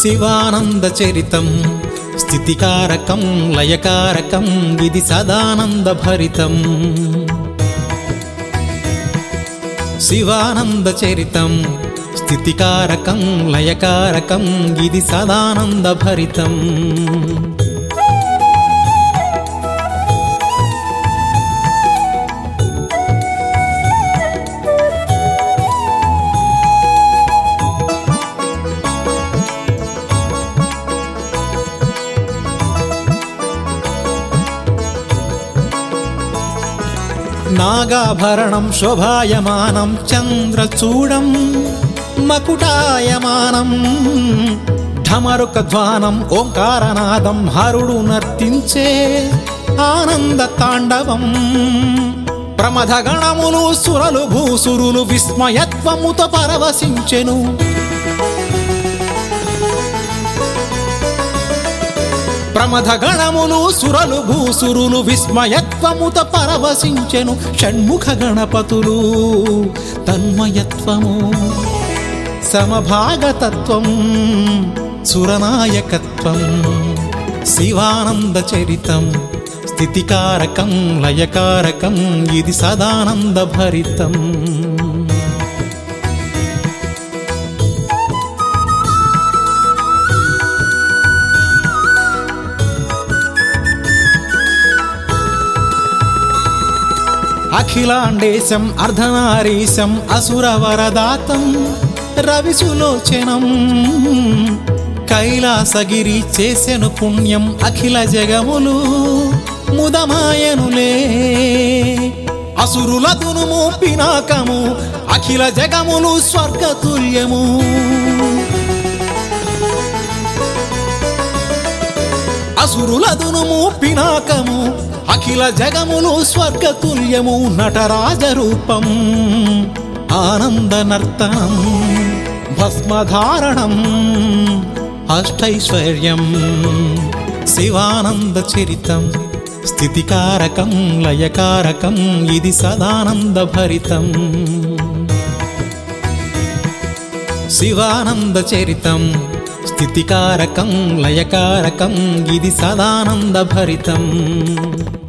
శివానంద చరితం స్థితికారకం లయకారకం ఇది సదానంద భరితం శివానంద చరితం స్థితికారకం లయకారకం ఇది సదానంద భరితం నాగాభరణం శోభాయమానం చంద్రచూడం మకుటాయమానం ఢమరుక ధ్వానం ఓంకారనాదం హరుడు నర్తించే ఆనంద తాండవం ప్రమథ గణములు సురలు భూసురులు విస్మయత్వముతో పరవశించెను ప్రమథ గణములు సురలు భూసురులు విస్మయత్వముత పరవశించెను షణ్ముఖ గణపతులు తన్మయత్వము సమభాగతత్వం సురనాయకత్వం శివానంద చరితం స్థితికారకం లయకారకం ఇది సదానంద భరితం అఖిలాండేశం అర్ధనారీశం అసురవరదాతం రవిసులోచనం కైలాసగిరి చేసెను పుణ్యం అఖిల జగములు ముదమాయనులే అసురుల దునుము పినాకము అఖిల జగములు స్వర్గతుల్యము అసురుల దునుము పినాకము అఖిల జగములు స్వర్గతుల్యము నటరాజ రూపం ఆనంద నర్తనం భస్మధారణం అష్టైశ్వర్యం శివానంద చరితం స్థితికారకం లయకారకం ఇది సదానంద భరితం శివానంద చరితం స్థితికారకం లయకారకం ఇది సదానంద భరితం